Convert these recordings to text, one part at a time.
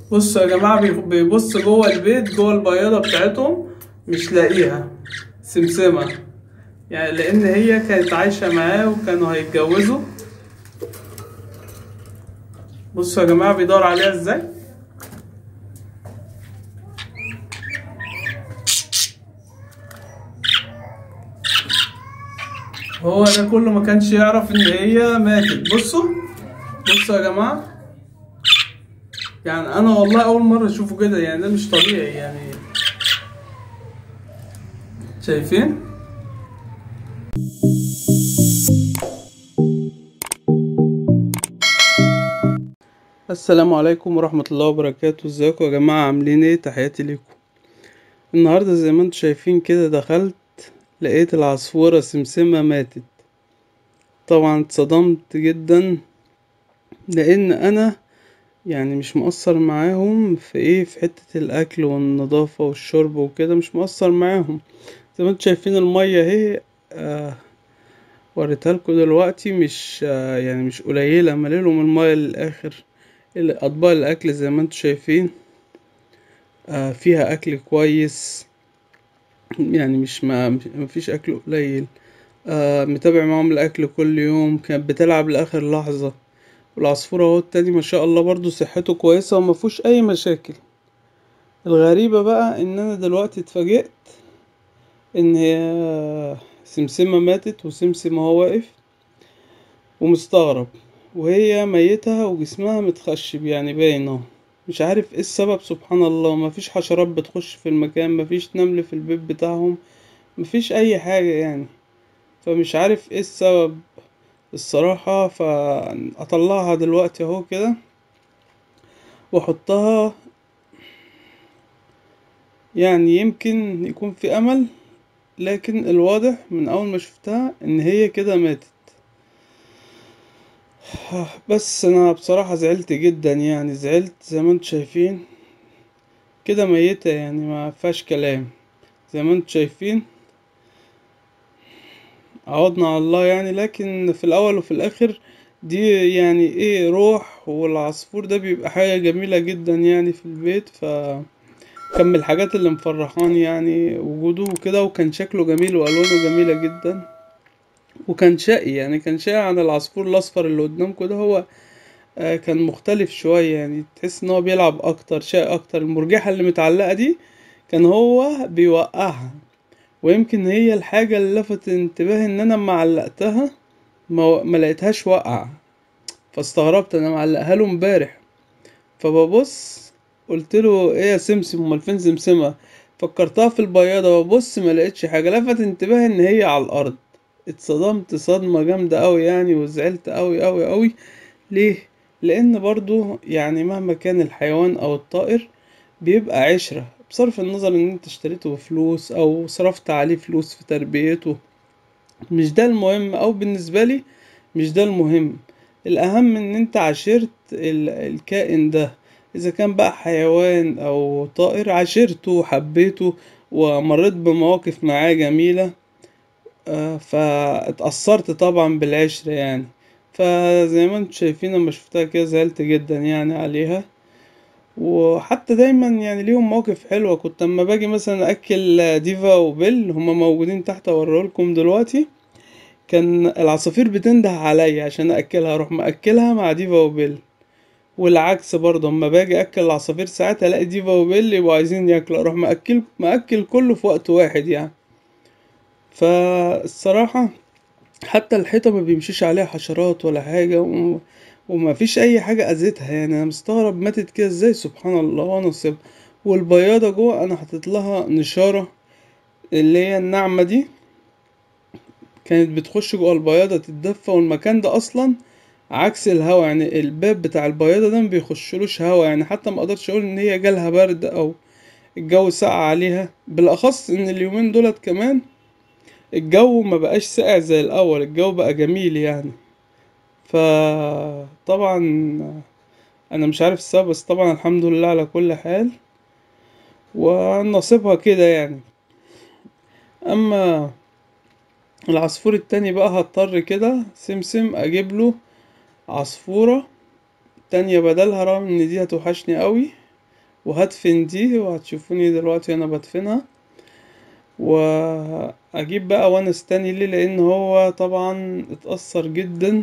بصوا يا جماعة بي- بيبص جوه البيت جوه البياضة بتاعتهم مش لاقيها سمسمة يعني لأن هي كانت عايشة معاه وكانوا هيتجوزوا بصوا يا جماعة بيدور عليها ازاي هو ده كله ما كانش يعرف ان هي ماتت بصوا بصوا يا جماعة يعني انا والله اول مرة اشوفه كده يعني ده مش طبيعي يعني شايفين السلام عليكم ورحمة الله وبركاته ازيكم يا جماعة عاملين ايه تحياتي ليكم النهاردة زي ما انتم شايفين كده دخلت لقيت العصفورة سمسمة ماتت طبعا اتصدمت جدا لان انا يعني مش مقصر معاهم في ايه في حتة الاكل والنظافة والشرب وكده مش مقصر معاهم زي ما انتم شايفين المية اهي آه وريتها لكم دلوقتي مش آه يعني مش قليلة مليلهم المية للاخر اطباق الاكل زي ما انتم شايفين آه فيها اكل كويس يعني مش ما مفيش اكل قليل آه متابع معاهم الاكل كل يوم كانت بتلعب لاخر لحظة والعصفورة اهو التاني ما شاء الله برضو صحته كويسة وما فيهوش اي مشاكل الغريبة بقى ان انا دلوقتي اتفاجئت ان هي سمسمة ماتت وسمسم هو واقف ومستغرب وهي ميتة وجسمها متخشب يعني باين اهو مش عارف ايه السبب سبحان الله مفيش حشرات بتخش في المكان مفيش نمل في البيت بتاعهم مفيش اي حاجة يعني فمش عارف ايه السبب الصراحة فاطلعها دلوقتي اهو كده واحطها يعني يمكن يكون في امل لكن الواضح من اول ما شفتها ان هي كده ماتت بس انا بصراحة زعلت جدا يعني زعلت زي ما انتم شايفين كده ميتة يعني ما فيهاش كلام زي ما انتم شايفين عوضنا على الله يعني لكن في الاول وفي الاخر دي يعني ايه روح والعصفور ده بيبقى حاجة جميلة جدا يعني في البيت ف كان من الحاجات اللي مفرحاني يعني وجوده وكده وكان شكله جميل والوانه جميلة جدا وكان شقي يعني كان شقي عن العصفور الاصفر اللي قدامكم ده هو آه كان مختلف شوية يعني تحس ان هو بيلعب اكتر شقي اكتر المرجحة اللي متعلقة دي كان هو بيوقعها ويمكن هي الحاجة اللي لفت انتباهي ان انا لما علقتها ما, ما لقيتهاش واقعة فاستغربت انا معلقها له امبارح فببص قلت له ايه يا سمسم امال فين سمسمة فكرتها في البياضة ببص ما لقيتش حاجة لفت انتباهي ان هي على الارض اتصدمت صدمة جامدة اوي يعني وزعلت اوي اوي اوي ليه لان برضو يعني مهما كان الحيوان او الطائر بيبقى عشرة بصرف النظر ان انت اشتريته بفلوس او صرفت عليه فلوس في تربيته مش ده المهم او بالنسبة لي مش ده المهم الاهم ان انت عاشرت الكائن ده اذا كان بقى حيوان او طائر عاشرته وحبيته ومريت بمواقف معاه جميلة آه فاتأثرت طبعا بالعشرة يعني فزي ما انتم شايفين لما شفتها كده زعلت جدا يعني عليها وحتى دايما يعني ليهم مواقف حلوة كنت اما باجي مثلا اكل ديفا وبيل هما موجودين تحت اوريهولكم دلوقتي كان العصافير بتنده عليا عشان اكلها اروح ماكلها مع ديفا وبيل والعكس برضه اما باجي اكل العصافير ساعات الاقي ديفا وبيل يبقوا عايزين ياكلوا اروح ماكل ماكل كله في وقت واحد يعني فالصراحة حتى الحيطة ما بيمشيش عليها حشرات ولا حاجة و... وما فيش اي حاجة اذتها يعني انا مستغرب ماتت كده ازاي سبحان الله وانا سيبها والبياضة جوه انا حطيت لها نشارة اللي هي الناعمة دي كانت بتخش جوه البياضة تتدفى والمكان ده اصلا عكس الهوا يعني الباب بتاع البياضة ده مبيخشلوش هوا يعني حتى ما اقدرش اقول ان هي جالها برد او الجو ساقع عليها بالاخص ان اليومين دولت كمان الجو ما بقاش ساقع زي الاول الجو بقى جميل يعني فطبعا انا مش عارف السبب بس طبعا الحمد لله على كل حال ونصيبها كده يعني اما العصفور التاني بقى هضطر كده سمسم اجيب له عصفورة تانية بدلها رغم ان دي هتوحشني قوي وهدفن دي وهتشوفوني دلوقتي انا بدفنها واجيب بقى ونس تاني ليه لان هو طبعا اتأثر جدا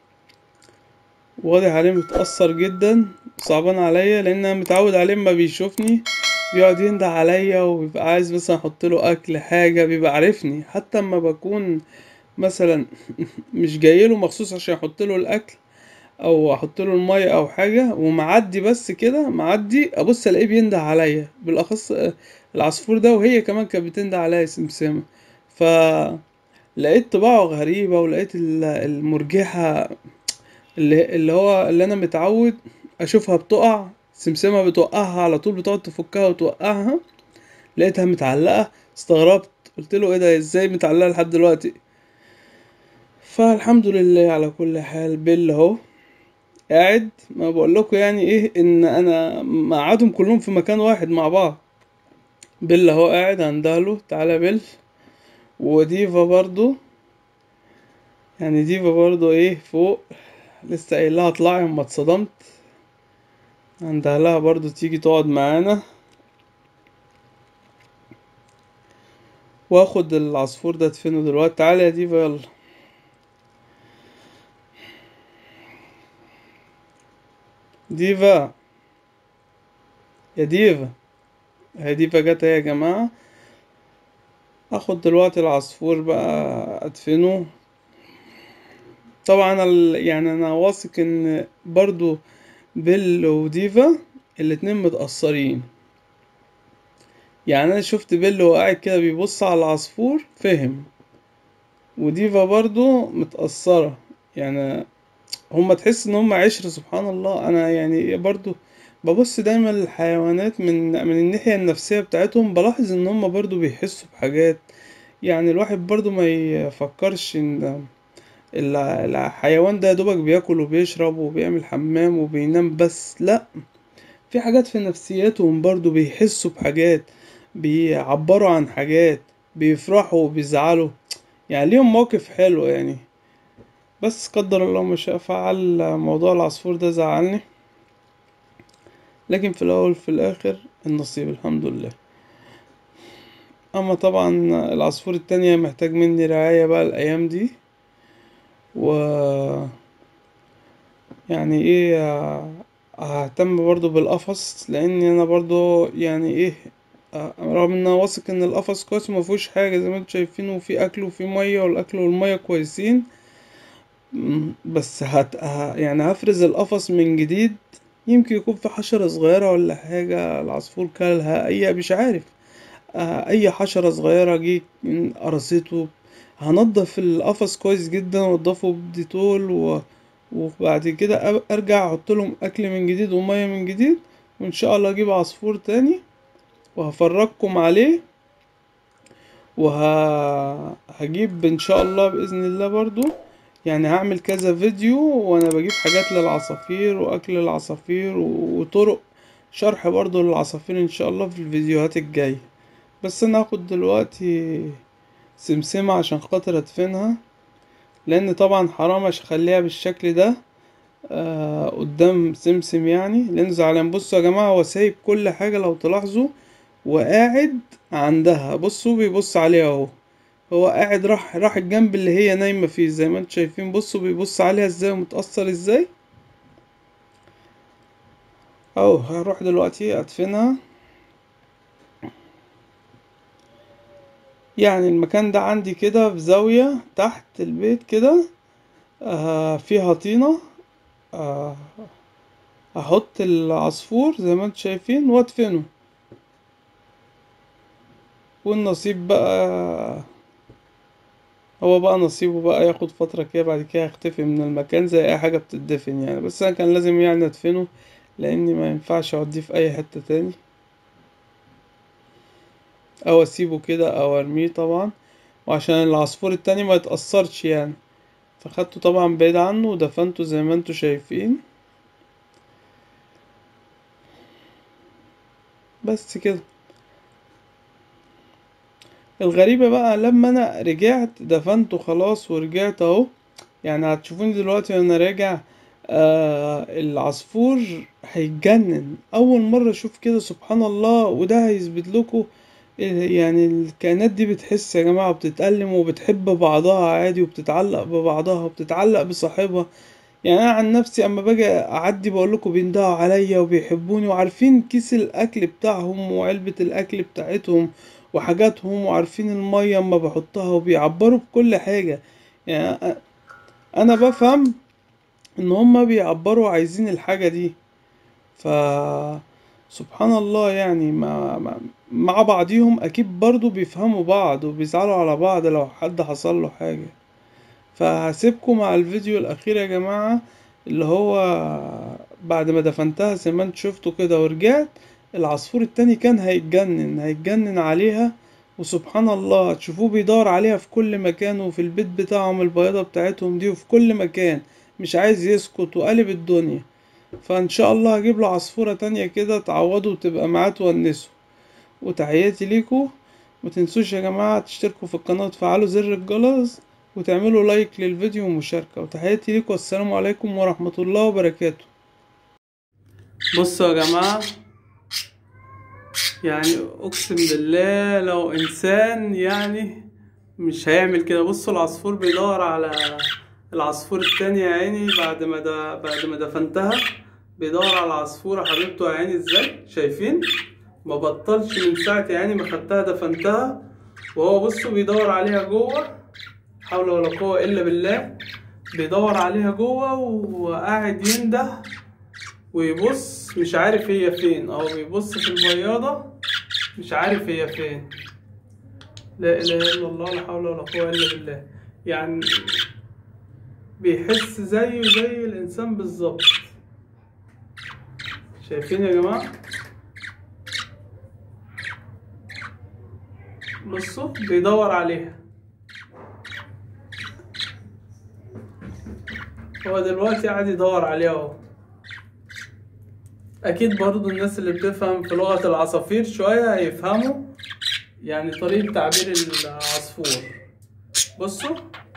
واضح عليه متأثر جدا صعبان عليا لان انا متعود عليه اما بيشوفني بيقعد ينده عليا وبيبقى عايز مثلا احط له اكل حاجه بيبقى عارفني حتى اما بكون مثلا مش جاي له مخصوص عشان احط له الاكل او احط له الميه او حاجه ومعدي بس كده معدي ابص الاقيه بينده عليا بالاخص العصفور ده وهي كمان كانت بتنده عليا سمسمه ف لقيت طباعه غريبه ولقيت المرجحه اللي, اللي هو اللي انا متعود اشوفها بتقع سمسمة بتوقعها على طول بتقعد تفكها وتوقعها لقيتها متعلقة استغربت قلت له ايه ده ازاي متعلقة لحد دلوقتي فالحمد لله على كل حال بيل اهو قاعد ما بقول لكم يعني ايه ان انا مقعدهم كلهم في مكان واحد مع بعض بيل اهو قاعد هندهله تعالى بيل وديفا برضو يعني ديفا برضو ايه فوق لسه قايل لها اطلعي اما اتصدمت عند اهلها برضو تيجي تقعد معانا واخد العصفور ده ادفنه دلوقتي تعالى يا ديفا يلا ديفا يا ديفا هي ديفا جت اهي يا جماعة اخد دلوقتي العصفور بقى ادفنه طبعا يعني انا واثق ان برضو بيل وديفا الاتنين متأثرين يعني انا شفت بيل وهو قاعد كده بيبص على العصفور فهم وديفا برضو متأثرة يعني هما تحس ان هما عشرة سبحان الله انا يعني برضو ببص دايما للحيوانات من من الناحية النفسية بتاعتهم بلاحظ ان هما برضو بيحسوا بحاجات يعني الواحد برضو ما يفكرش ان الحيوان ده دوبك بياكل وبيشرب وبيعمل حمام وبينام بس لا في حاجات في نفسياتهم برضو بيحسوا بحاجات بيعبروا عن حاجات بيفرحوا وبيزعلوا يعني ليهم موقف حلو يعني بس قدر الله ما شاء فعل موضوع العصفور ده زعلني لكن في الاول في الاخر النصيب الحمد لله اما طبعا العصفور التانية محتاج مني رعاية بقى الايام دي و يعني ايه ههتم برضو بالقفص لان انا برضو يعني ايه رغم ان انا واثق ان القفص كويس ومفيهوش حاجه زي ما انتم شايفين وفي اكل وفي ميه والاكل والميه كويسين بس هت يعني هفرز القفص من جديد يمكن يكون في حشرة صغيرة ولا حاجة العصفور كلها أي مش عارف أي حشرة صغيرة جه قرصته هنضف القفص كويس جدا وانضفه بديتول و... وبعد كده ارجع احط لهم اكل من جديد وميه من جديد وان شاء الله اجيب عصفور تاني وهفرجكم عليه وهجيب ان شاء الله باذن الله برضو يعني هعمل كذا فيديو وانا بجيب حاجات للعصافير واكل العصافير وطرق شرح برضو للعصافير ان شاء الله في الفيديوهات الجاية بس انا هاخد دلوقتي سمسمة عشان خاطر ادفنها لان طبعا حرام اخليها بالشكل ده آه قدام سمسم يعني لان زعلان بصوا يا جماعة هو سايب كل حاجة لو تلاحظوا وقاعد عندها بصوا بيبص عليها اهو هو قاعد راح راح الجنب اللي هي نايمة فيه زي ما انتم شايفين بصوا بيبص عليها ازاي ومتأثر ازاي اهو هروح دلوقتي ادفنها يعني المكان ده عندي كده في زاوية تحت البيت كده آه فيها طينة آه احط العصفور زي ما انتم شايفين وادفنه والنصيب بقى هو بقى نصيبه بقى ياخد فترة كده بعد كده يختفي من المكان زي اي حاجة بتدفن يعني بس انا كان لازم يعني ادفنه لاني ما ينفعش اوديه في اي حتة تاني او اسيبه كده او ارميه طبعا وعشان العصفور التاني ما يتأثرش يعني فخدته طبعا بعيد عنه ودفنته زي ما انتوا شايفين بس كده الغريبة بقى لما انا رجعت دفنته خلاص ورجعت اهو يعني هتشوفوني دلوقتي وانا راجع آه العصفور هيتجنن اول مرة اشوف كده سبحان الله وده هيثبت لكم يعني الكائنات دي بتحس يا جماعة وبتتألم وبتحب بعضها عادي وبتتعلق ببعضها وبتتعلق بصاحبها يعني انا عن نفسي اما باجي اعدي بقول لكم بيندهوا عليا وبيحبوني وعارفين كيس الاكل بتاعهم وعلبة الاكل بتاعتهم وحاجاتهم وعارفين المية اما بحطها وبيعبروا بكل حاجة يعني انا بفهم ان هما بيعبروا عايزين الحاجة دي ف سبحان الله يعني مع, مع بعضيهم اكيد برضو بيفهموا بعض وبيزعلوا على بعض لو حد حصل له حاجة فهسيبكم مع الفيديو الاخير يا جماعة اللي هو بعد ما دفنتها زي ما انت شفتوا كده ورجعت العصفور التاني كان هيتجنن هيتجنن عليها وسبحان الله تشوفوه بيدور عليها في كل مكان وفي البيت بتاعهم البيضة بتاعتهم دي وفي كل مكان مش عايز يسكت وقلب الدنيا فان شاء الله هجيب له عصفورة تانية كده تعوضه وتبقى معاه تونسه وتحياتي ليكوا متنسوش يا جماعة تشتركوا في القناة وتفعلوا زر الجرس وتعملوا لايك للفيديو ومشاركة وتحياتي ليكوا والسلام عليكم ورحمة الله وبركاته بصوا يا جماعة يعني اقسم بالله لو انسان يعني مش هيعمل كده بصوا العصفور بيدور على العصفور التاني يا عيني بعد ما دا بعد ما دفنتها بيدور على العصفورة حبيبته يا عيني ازاي شايفين ما بطلش من ساعة يا عيني ما خدتها دفنتها وهو بصوا بيدور عليها جوه حول ولا قوة الا بالله بيدور عليها جوه وقاعد ينده ويبص مش عارف هي فين اهو بيبص في البياضة مش عارف هي فين لا اله الا الله لا حول ولا قوة الا بالله يعني بيحس زيه زي الانسان بالظبط شايفين يا جماعة بصوا بيدور عليها هو دلوقتي قاعد يدور عليها اهو اكيد برضو الناس اللي بتفهم في لغة العصافير شوية هيفهموا يعني طريقة تعبير العصفور بصوا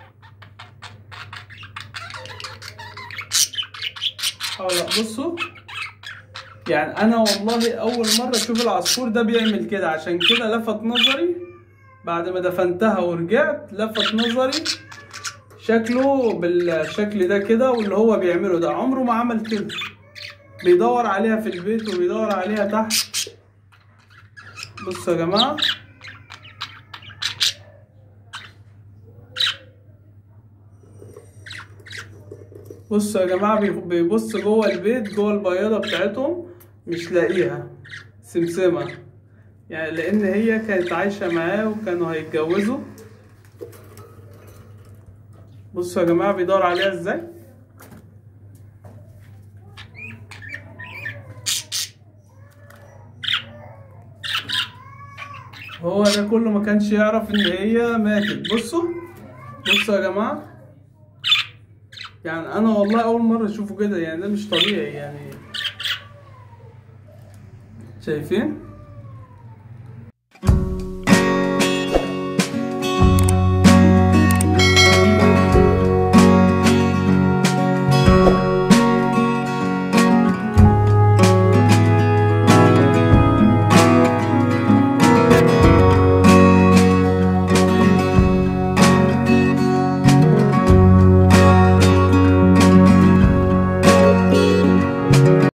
حاول بصوا يعني انا والله اول مرة اشوف العصفور ده بيعمل كده عشان كده لفت نظري بعد ما دفنتها ورجعت لفت نظري شكله بالشكل ده كده واللي هو بيعمله ده عمره ما عمل كده بيدور عليها في البيت وبيدور عليها تحت بصوا يا جماعة بصوا يا جماعة بيبص جوه البيت جوه البياضة بتاعتهم مش لاقيها سمسمة يعني لأن هي كانت عايشة معاه وكانوا هيتجوزوا بصوا يا جماعة بيدور عليها ازاي هو ده كله ما كانش يعرف ان هي ماتت بصوا بصوا يا جماعة يعني انا والله اول مرة اشوفه كده يعني ده مش طبيعي يعني شايفين